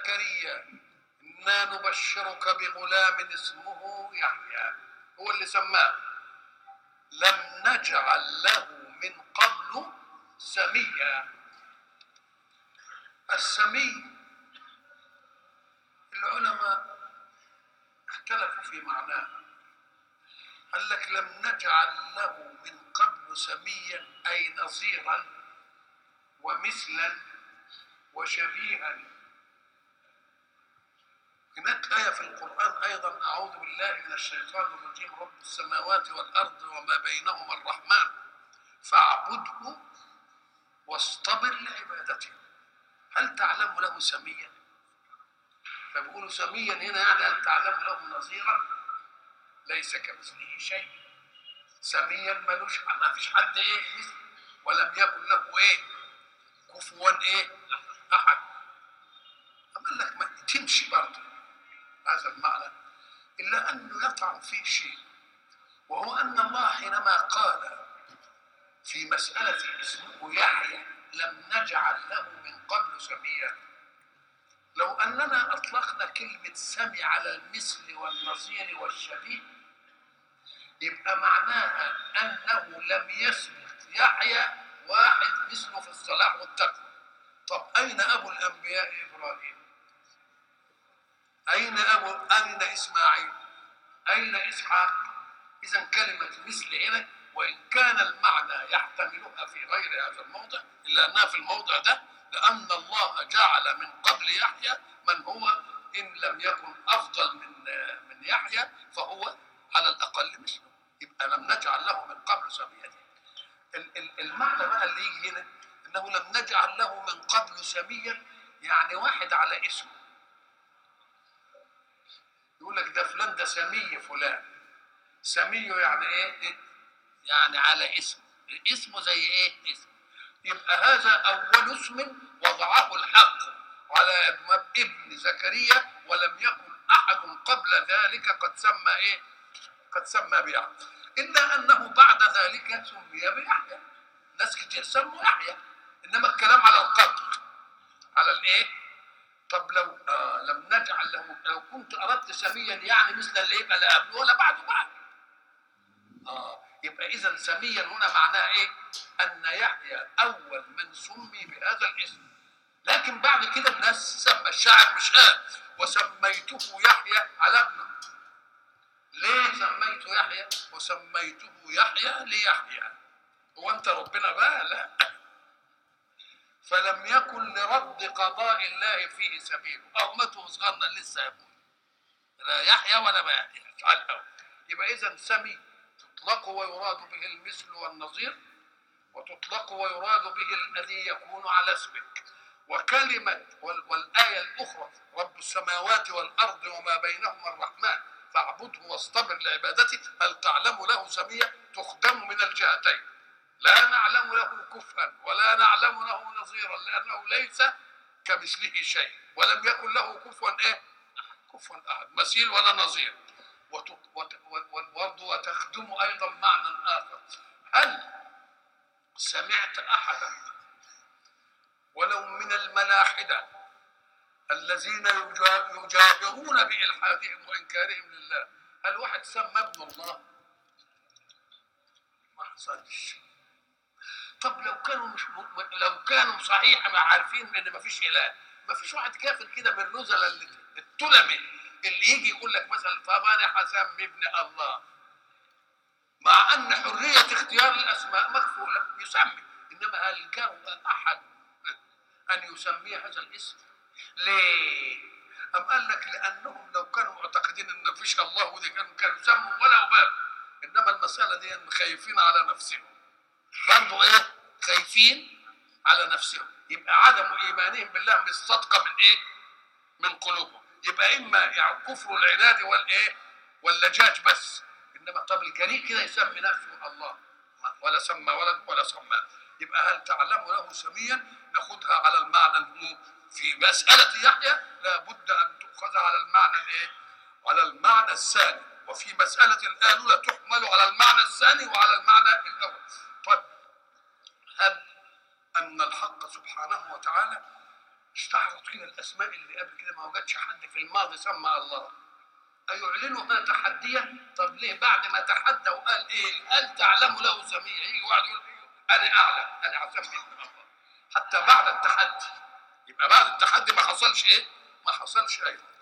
زكريا إنا نبشرك بغلام اسمه يحيى هو اللي سماه لم نجعل له من قبل سميا السمي العلماء اختلفوا في معناه قال لك لم نجعل له من قبل سميا أي نظيرا ومثلا وشبيها هناك آية في القرآن أيضا أعوذ بالله من الشيطان الرجيم رب السماوات والأرض وما بينهما الرحمن فاعبده واصطبر لعبادته هل تعلم له سميا؟ فبيقولوا سميا هنا يعني هل تعلم له نظيرا؟ ليس كمثله شيء سميا ملوش ما فيش حد ايه مثله ولم يكن له ايه كفوا ايه احد قال لك ما تمشي برضه هذا المعنى الا انه يطعن فيه شيء وهو ان الله حينما قال في مسألة اسمه يحيى لم نجعل له من قبل سميا لو أننا أطلقنا كلمة سمي على المثل والنظير والشبيه يبقى معناها أنه لم يسبق يحيى واحد مثله في الصلاح والتقوى طب أين أبو الأنبياء إبراهيم أين أبو أين إسماعيل أين إسحاق إذا كلمة مثل هنا وإن كان المعنى يحتملها في غير هذا الموضع إلا أنها في الموضع ده لأن الله جعل من قبل يحيى من هو إن لم يكن أفضل من من يحيى فهو على الأقل مثله يبقى لم نجعل له من قبل سميا ال- ال- المعنى بقى اللي يجي هنا انه لم نجعل له من قبل سميا يعني واحد على اسمه يقول لك ده فلان ده سمي فلان سميه يعني ايه يعني على اسمه اسمه زي ايه اسم يبقى هذا اول اسم وضعه الحق على ابن زكريا ولم يكن احد قبل ذلك قد سمى ايه قد سمى بيحيى الا انه بعد ذلك سمي بيحيى ناس كتير سموا يحيى انما الكلام على القدر على الايه طب لو آه لم نجعل له لو كنت اردت سميا يعني مثل اللي يبقى لا قبله ولا بعده بعد اه يبقى اذا سميا هنا معناها ايه ان يحيى اول من سمي بهذا الاسم لكن بعد كده الناس سمى الشاعر مش قال وسميته يحيى على ابنه ليه سميته يحيى وسميته يحيى ليحيى هو انت ربنا بقى لا فلم يكن لرد قضاء الله فيه سبيل أمته صغرنا لسه يا ابوي لا يحيى ولا ما يحيى على الأول يبقى إذا سمي تطلق ويراد به المثل والنظير وتطلق ويراد به الذي يكون على اسمك وكلمة وال- والآية الأخرى رب السماوات والأرض وما بينهما الرحمن فاعبده واصطبر لعبادته هل تعلم له سميا تخدم من الجهتين لا نعلم له كفءا ولا نعلم له نظيرا لانه ليس كمثله شيء ولم يكن له كفوا ايه؟ كفوا احد مثيل ولا نظير وت- وت- و- برضه وتخدم ايضا معنى اخر هل سمعت احدا ولو من الملاحده الذين يجا- يجاهرون بالحادهم وانكارهم لله هل واحد سمى ابن الله؟ ما حصلش طب لو كانوا مش م... لو كانوا صحيح ما عارفين ان ما فيش اله ما فيش واحد كافر كده من الرذل اللي التلمي اللي يجي يقول لك مثلا طب انا هسمي ابن الله مع ان حريه اختيار الاسماء مكفوله يسمي انما هل جاء احد ان يسمي هذا الاسم ليه أم قال لك لأنهم لو كانوا معتقدين إن مفيش الله ودي كانوا كانوا سموا ولا أبالوا إنما المسألة دي خايفين على نفسهم برضه إيه؟ خايفين على نفسهم يبقى عدم إيمانهم بالله مش صادقة من إيه؟ من قلوبهم يبقى إما يعني كفر العناد والإيه؟ واللجاج بس إنما طب الجريء كده يسمي نفسه الله ولا سمى ولد ولا سمى يبقى هل تعلم له سميا ناخدها على المعنى انه في مسألة يحيى لابد أن تؤخذ على المعنى الإيه؟ على المعنى الثاني وفي مسألة الآلولة تحمل على المعنى الثاني وعلى المعنى الأول طيب هل أن الحق سبحانه وتعالى استعرض كده الاسماء اللي قبل كده ما وجدش حد في الماضي سمى الله أيعلنها تحديا؟ طب ليه بعد ما تحدى وقال ايه؟ هل تعلم له سميع؟ يجي واحد يقول انا اعلم انا اسمي الله حتى بعد التحدي يبقى بعد التحدي ما حصلش ايه؟ ما حصلش ايضا